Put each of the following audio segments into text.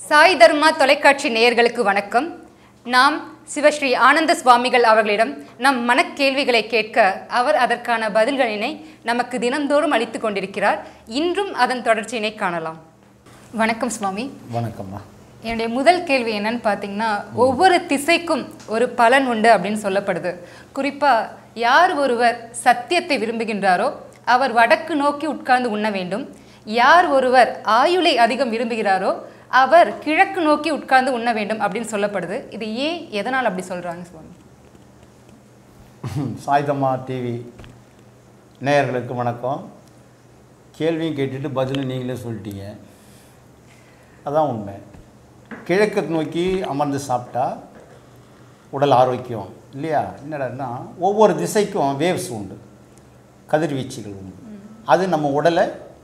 சாய் தர்மா தொலைக்காட்சி நேயர்களுக்கு வணக்கம் நாம் சிவஸ்ரீ ஆனந்த சுவாமிகள் அவர்களிடம் நம் மனக்கேள்விகளை கேட்க அவர் அதற்கான பதில்களினை நமக்கு தினந்தோறும் அளித்து கொண்டிருக்கிறார் இன்றும் அதன் தொடர்ச்சியினை காணலாம் வணக்கம் சுவாமி வணக்கம்மா என்னுடைய முதல் கேள்வி என்னன்னு பார்த்தீங்கன்னா ஒவ்வொரு திசைக்கும் ஒரு பலன் உண்டு அப்படின்னு சொல்லப்படுது குறிப்பாக யார் ஒருவர் சத்தியத்தை விரும்புகின்றாரோ அவர் வடக்கு நோக்கி உட்கார்ந்து உண்ண வேண்டும் யார் ஒருவர் ஆயுளை அதிகம் விரும்புகிறாரோ அவர் கிழக்கு நோக்கி உட்கார்ந்து உண்ண வேண்டும் அப்படின்னு சொல்லப்படுது இது ஏன் எதனால் அப்படி சொல்றாங்க சுவாமி சாய்தம்மா டிவி நேயர்களுக்கு வணக்கம் கேள்வியும் கேட்டுட்டு பதிலும் நீங்களே சொல்லிட்டீங்க அதான் உண்மை கிழக்கு நோக்கி அமர்ந்து சாப்பிட்டா உடல் ஆரோக்கியம் இல்லையா என்னடான்னா ஒவ்வொரு திசைக்கும் வேவ்ஸ் உண்டு கதிர்வீச்சுகள் உண்டு அது நம்ம உடலை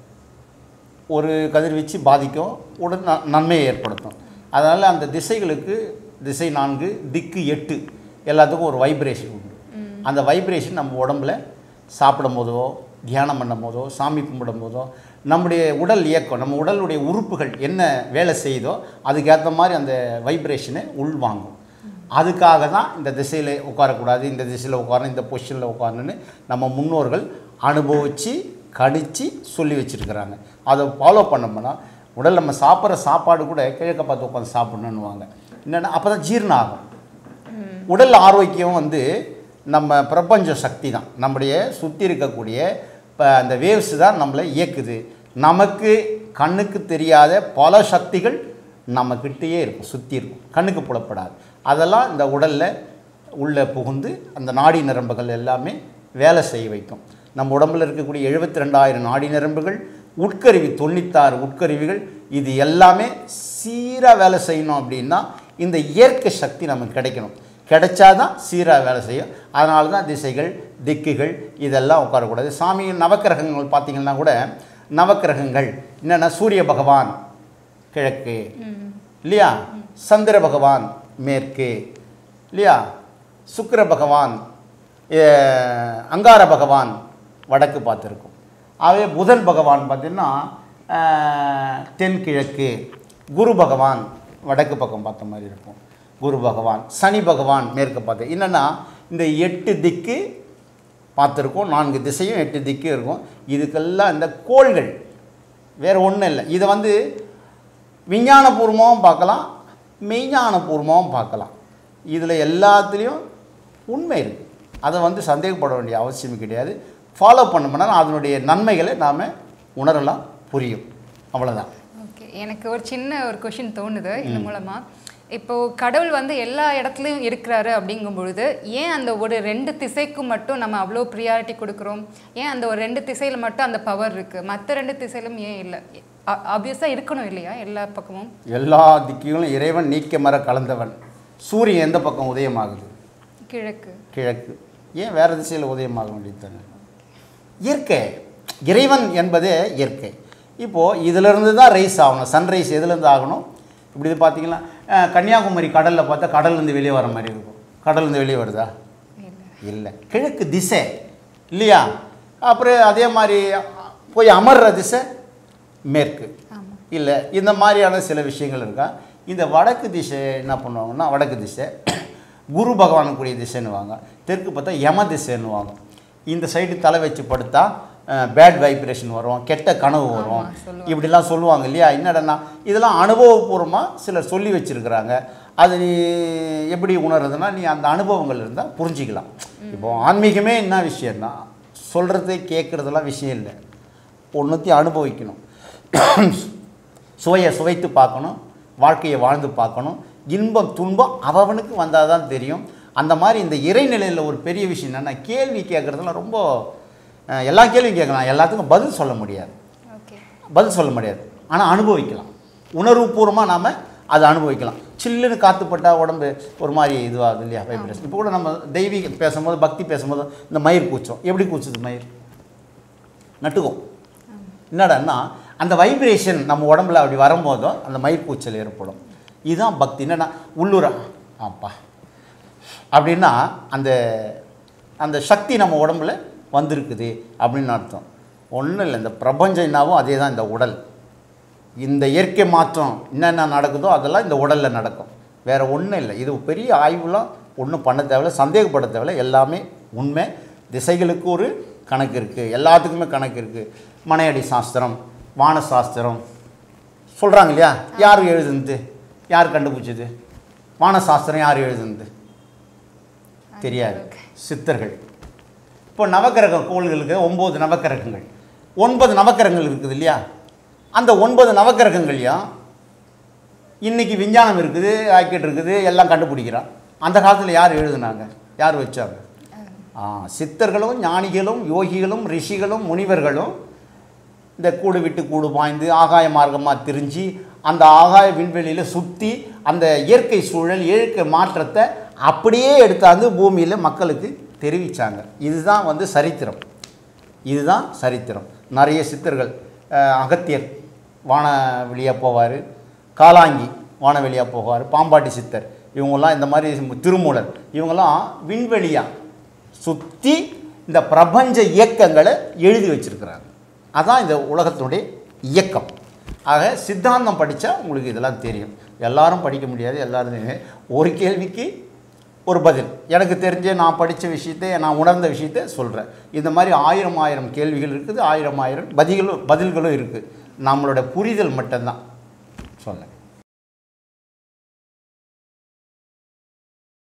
ஒரு கதிர்வீச்சு பாதிக்கும் உடல் ந- நன்மையை ஏற்படுத்தும் அதனால் அந்த திசைகளுக்கு திசை நான்கு திக்கு எட்டு எல்லாத்துக்கும் ஒரு வைப்ரேஷன் உண்டு அந்த வைப்ரேஷன் நம்ம உடம்புல சாப்பிடும் போதோ தியானம் பண்ணும் போதோ சாமி கும்பிடும் போதோ நம்முடைய உடல் இயக்கம் நம்ம உடலுடைய உறுப்புகள் என்ன வேலை செய்யுதோ அதுக்கேற்ற மாதிரி அந்த வைப்ரேஷனை உள்வாங்கும் அதுக்காக தான் இந்த திசையில் உட்காரக்கூடாது இந்த திசையில் உட்காரணும் இந்த பொசிஷனில் உட்காரணும்னு நம்ம முன்னோர்கள் அனுபவித்து கணிச்சு சொல்லி வச்சுருக்கிறாங்க அதை ஃபாலோ பண்ணோம்னா உடல் நம்ம சாப்பிட்ற சாப்பாடு கூட கிழக்க பார்த்து உட்காந்து சாப்பிட்ணுன்னுவாங்க என்னென்னா அப்போ தான் ஜீரணம் ஆகும் உடல் ஆரோக்கியம் வந்து நம்ம பிரபஞ்ச சக்தி தான் நம்முடைய சுற்றி இருக்கக்கூடிய இப்போ அந்த வேவ்ஸ் தான் நம்மளை இயக்குது நமக்கு கண்ணுக்கு தெரியாத பல சக்திகள் நம்மக்கிட்டேயே இருக்கும் சுற்றி இருக்கும் கண்ணுக்கு புலப்படாது அதெல்லாம் இந்த உடலில் உள்ளே புகுந்து அந்த நாடி நரம்புகள் எல்லாமே வேலை செய்ய வைக்கும் நம்ம உடம்புல இருக்கக்கூடிய எழுபத்தி ரெண்டாயிரம் நாடி நரம்புகள் உட்கருவி தொண்ணூத்தாறு உட்கருவிகள் இது எல்லாமே சீராக வேலை செய்யணும் அப்படின்னா இந்த இயற்கை சக்தி நமக்கு கிடைக்கணும் கிடைச்சாதான் சீராக வேலை செய்யும் அதனால தான் திசைகள் திக்குகள் இதெல்லாம் உட்காரக்கூடாது சாமி நவக்கிரகங்கள் பார்த்தீங்கன்னா கூட நவக்கிரகங்கள் என்னென்னா சூரிய பகவான் கிழக்கு இல்லையா சந்திர பகவான் மேற்கு இல்லையா சுக்கிர பகவான் அஹ், அங்கார பகவான் வடக்கு பார்த்துருக்கும் ஆகவே புதன் பகவான் பார்த்திங்கன்னா அஹ், தென்கிழக்கு குரு பகவான் வடக்கு பக்கம் பார்த்த மாதிரி இருக்கும் குரு பகவான் சனி பகவான் மேற்கு பார்த்து என்னென்னா இந்த எட்டு திக்கு பார்த்துருக்கோம் நான்கு திசையும் எட்டு திக்கு இருக்கும் இதுக்கெல்லாம் இந்த கோள்கள் வேறு ஒன்றும் இல்லை இதை வந்து விஞ்ஞானபூர்வமாகவும் பார்க்கலாம் மெய்ஞானபூர்வமாகவும் பார்க்கலாம் இதில் எல்லாத்துலேயும் உண்மை இருக்குது அதை வந்து சந்தேகப்பட வேண்டிய அவசியம் கிடையாது ஃபாலோ பண்ணோம்னா அதனுடைய நன்மைகளை நாம் உணரலாம் புரியும் அவ்வளோதான் ஓகே எனக்கு ஒரு சின்ன ஒரு கொஷின் தோணுது இது மூலமா இப்போ கடவுள் வந்து எல்லா இடத்துலையும் இருக்கிறாரு அப்படிங்கும் பொழுது ஏன் அந்த ஒரு ரெண்டு திசைக்கும் மட்டும் நம்ம அவ்வளோ ப்ரியாரிட்டி கொடுக்குறோம் ஏன் அந்த ஒரு ரெண்டு திசையில மட்டும் அந்த பவர் இருக்கு மற்ற ரெண்டு திசையிலும் ஏன் இல்லை ஆப்வியஸாக இருக்கணும் இல்லையா எல்லா பக்கமும் எல்லா திக்கிலும் இறைவன் நீக்க மர கலந்தவன் சூரியன் எந்த பக்கம் உதயமாகுது கிழக்கு கிழக்கு ஏன் வேறு திசையில் உதயமாக வேண்டியது இயற்கை இறைவன் என்பதே இயற்கை இப்போது இதிலிருந்து தான் ரைஸ் ஆகணும் சன்ரைஸ் எதுலேருந்து ஆகணும் இப்படி இது பார்த்தீங்கன்னா அஹ், கன்னியாகுமரி கடலில் பார்த்தா கடல்லேருந்து வெளியே வர மாதிரி இருக்கும் கடல்லேருந்து வெளியே வருதா இல்லை இல்லை கிழக்கு திசை இல்லையா அப்புறம் அதே மாதிரி போய் அமர்ற திசை மேற்கு ஆமா. இல்லை இந்த மாதிரியான சில விஷயங்கள் இருக்கா இந்த வடக்கு திசை என்ன பண்ணுவாங்கன்னா வடக்கு திசை குரு பகவானுக்குரிய திசைன்னுவாங்க தெற்கு பார்த்தா யம திசைன்னுவாங்க இந்த சைடு தலை வச்சு படுத்தா பேட் வைப்ரேஷன் வரும் கெட்ட கனவு வரும் ஆமா, சொல்லுவாங்க. இப்படிலாம் சொல்லுவாங்க இல்லையா என்னடனா இதெல்லாம் அனுபவபூர்வமாக சிலர் சொல்லி வச்சுருக்கிறாங்க அது நீ எப்படி உணர்றதுன்னா நீ அந்த அனுபவங்கள் இருந்தால் புரிஞ்சிக்கலாம் இப்போ ஆன்மீகமே என்ன விஷயம்னா சொல்கிறது கேட்குறதெல்லாம் விஷயம் இல்லை ஒன்றுத்தையும் அனுபவிக்கணும் சுவையை சுவைத்து பார்க்கணும் வாழ்க்கையை வாழ்ந்து பார்க்கணும் இன்பம் துன்பம் அவனுக்கு வந்தால் தான் தெரியும் அந்த மாதிரி இந்த இறைநிலையில் ஒரு பெரிய விஷயம் என்னென்னா கேள்வி கேட்குறதுலாம் ரொம்ப அஹ், எல்லா கேள்வியும் கேட்கலாம் எல்லாத்துக்கும் பதில் சொல்ல முடியாது ஓகே பதில் சொல்ல முடியாது ஆனால் அனுபவிக்கலாம் உணர்வுபூர்வமாக நாம் அதை அனுபவிக்கலாம் சில்லுன்னு காற்றுப்பட்டா உடம்பு ஒரு மாதிரி இதுவாகுது இல்லையா வைப்ரேஷன் இப்போ கூட நம்ம தெய்வீக பேசும்போது பக்தி பேசும்போது இந்த மயிர் கூச்சம் எப்படி கூச்சுது மயிர் நட்டுக்கும் என்னடான்னா அந்த வைப்ரேஷன் நம்ம உடம்புல அப்படி வரும்போதோ அந்த மயிர் கூச்சல் ஏற்படும் இதுதான் பக்தி என்னன்னா உள்ளூர ஆப்பா அப்படின்னா அந்த அந்த சக்தி நம்ம உடம்புல வந்திருக்குது அப்படின்னு அர்த்தம் ஒன்றும் இல்லை இந்த பிரபஞ்சம் என்னாவும் அதே தான் இந்த உடல் இந்த இயற்கை மாற்றம் என்னென்ன நடக்குதோ அதெல்லாம் இந்த உடலில் நடக்கும் வேறு ஒன்றும் இல்லை இது பெரிய ஆய்வுலாம் ஒன்றும் பண்ண தேவையில்ல சந்தேகப்பட தேவையில்ல எல்லாமே உண்மை திசைகளுக்கு ஒரு கணக்கு இருக்குது எல்லாத்துக்குமே கணக்கு இருக்குது மனையடி சாஸ்திரம் வான சாஸ்திரம் சொல்கிறாங்க இல்லையா யார் எழுதுனது யார் கண்டுபிடிச்சது வான சாஸ்திரம் யார் எழுதுனது தெரியாது சித்தர்கள் இப்போ நவக்கிரக கோள்களுக்கு ஒம்பது நவக்கிரகங்கள் ஒன்பது நவக்கிரகங்கள் இருக்குது இல்லையா அந்த ஒன்பது நவக்கிரகங்களையும் இன்னைக்கு விஞ்ஞானம் இருக்குது ராக்கெட் இருக்குது எல்லாம் கண்டுபிடிக்கிறான் அந்த காலத்தில் யார் எழுதுனாங்க யார் வச்சாங்க ஆ சித்தர்களும் ஞானிகளும் யோகிகளும் ரிஷிகளும் முனிவர்களும் இந்த கூடு விட்டு கூடு பாய்ந்து ஆகாய மார்க்கமாக திரிஞ்சு அந்த ஆகாய விண்வெளியில் சுற்றி அந்த இயற்கை சூழல் இயற்கை மாற்றத்தை அப்படியே எடுத்தாந்து பூமியில் மக்களுக்கு தெரிவித்தாங்க இதுதான் வந்து சரித்திரம் இதுதான் சரித்திரம் நிறைய சித்தர்கள் அஹ், அகத்தியர் வானவெளியாக போவார் காலாங்கி வானவெளியாக போவார் பாம்பாட்டி சித்தர் இவங்கெல்லாம் இந்த மாதிரி திருமூலர் இவங்கெல்லாம் விண்வெளியாக சுற்றி இந்த பிரபஞ்ச இயக்கங்களை எழுதி வச்சிருக்கிறாங்க அதான் இந்த உலகத்தினுடைய இயக்கம் ஆக சித்தாந்தம் படித்தா உங்களுக்கு இதெல்லாம் தெரியும் எல்லாரும் படிக்க முடியாது எல்லாரும் ஒரு கேள்விக்கு ஒரு பதில் எனக்கு தெரிஞ்ச நான் படித்த விஷயத்தை நான் உணர்ந்த விஷயத்தை சொல்கிறேன் இந்த மாதிரி ஆயிரம் ஆயிரம் கேள்விகள் இருக்குது ஆயிரம் ஆயிரம் பதில்களும் பதில்களும் இருக்குது நம்மளோட புரிதல் மட்டும்தான் சொன்னேன்